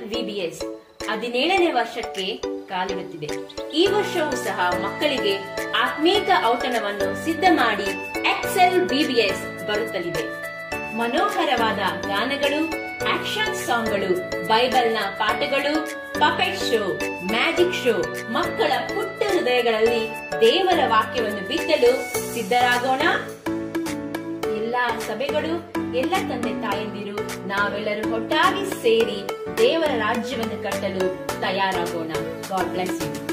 ವಿಬಿಎಸ್ ಹದಿನೇಳನೇ ವರ್ಷಕ್ಕೆ ಕಾಲಿಡುತ್ತಿದೆ ಈ ವರ್ಷವೂ ಸಹ ಮಕ್ಕಳಿಗೆ ಆತ್ಮೀಕ ಔತಣವನ್ನು ಸಿದ್ಧ ಮಾಡಿ ಎಕ್ಸೆಲ್ ಬಿಬಿಎಸ್ ಬರುತ್ತಲಿದೆ ಮನೋಹರವಾದ ಗಾನಗಳು ಆಕ್ಷನ್ ಸಾಂಗ್ಗಳು ಬೈಬಲ್ನ ಪಾಠಗಳು ಪಪೆಟ್ ಶೋ ಮ್ಯಾಜಿಕ್ ಶೋ ಮಕ್ಕಳ ಪುಟ್ಟ ಹೃದಯಗಳಲ್ಲಿ ದೇವರ ವಾಕ್ಯವನ್ನು ಬಿತ್ತಲು ಸಿದ್ಧರಾಗೋಣ ಎಲ್ಲಾ ಸಭೆಗಳು ಎಲ್ಲ ತಂದೆ ತಾಯಂದಿರು ನಾವೆಲ್ಲರೂ ಒಟ್ಟಾಗಿ ಸೇರಿ ದೇವರ ರಾಜ್ಯವನ್ನು ಕಟ್ಟಲು ತಯಾರಾಗೋಣ ಗಾಡ್ ಬ್ಲೆಸ್ ಯು